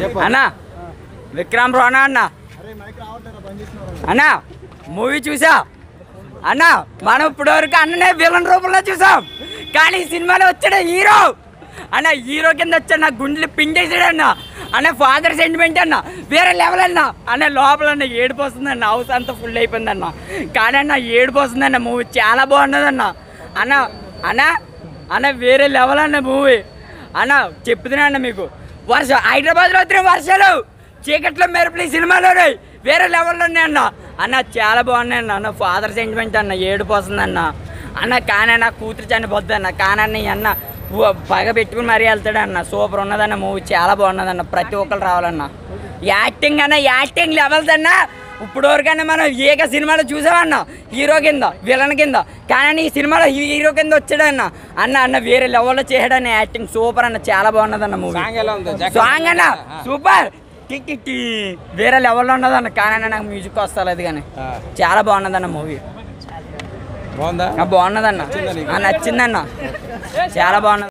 అన్న విక్రమ్ రోనా అన్న అన్న మూవీ చూసా అన్న మనం ఇప్పటివరకు అన్ననే విలన్ రూపంలో చూసాం కానీ ఈ సినిమాలో వచ్చాడు హీరో అన్న హీరో కింద వచ్చాడు నా గుండెలు పిండేసాడు అన్న అన్న ఫాదర్ సెంటిమెంట్ అన్న వేరే లెవెల్ అన్న అన్న లోపల అన్న ఏడుపు వస్తుందన్న హౌస్ అంతా ఫుల్ అయిపోయిందన్న కానీ అన్న ఏడుపు వస్తుందన్న మూవీ చాలా బాగున్నదన్న అన్న అన్న అన్న వేరే లెవెల్ అన్న మూవీ అన్న చెప్తున్నా అన్న మీకు వర్షం హైదరాబాద్లో వచ్చిన వర్షాలు చీకట్లో మెరుపులు ఈ సినిమాలో రేయ్. వేరే లెవెల్లో ఉన్నాయి అన్న అన్న చాలా బాగున్నాయి అన్న అన్న ఫాదర్ సెంటిమెంట్ అన్న ఏడుపు వస్తుందన్న అన్న కానీ నా కూతురు చనిపోద్ది అన్న కానీ ఈ అన్న ఊ- పగ పెట్టుకుని మరీ వెళ్తాడు అన్న సూపర్ ఉన్నదన్న మూవీ చాలా బాగున్నదన్న ప్రతి ఒక్కరు రావాలన్న యాక్టింగ్ అన్న యాక్టింగ్ లెవెల్స్ అన్న ఇప్పుడు వరకన్నా మనం ఏక సినిమాలో చూసామన్న హీరో కింద విలన్ కింద కానీ ఈ సినిమాలో హీ- హీరో కింద వచ్చాడు అన్న అన్న అన్న వేరే లెవెల్లో చేయడన్న యాక్టింగ్ సూపర్ అన్న చాలా బాగున్నదన్న మూవీ సాంగ్ ఎలా ఉంది జాకెట్ సాంగ్ అన్న సూపర్ టిక్ టిక్ టీ. వేరే లెవెల్లో ఉన్నదన్న కానీ అన్న నాకు మ్యూజిక్ వస్తలేదు కానీ ఆ, చాలా బాగున్నదన్న మూవీ బాగుందా బాగున్నదన్న ఆ, నచ్చిందన్న చాలా బాగున్నది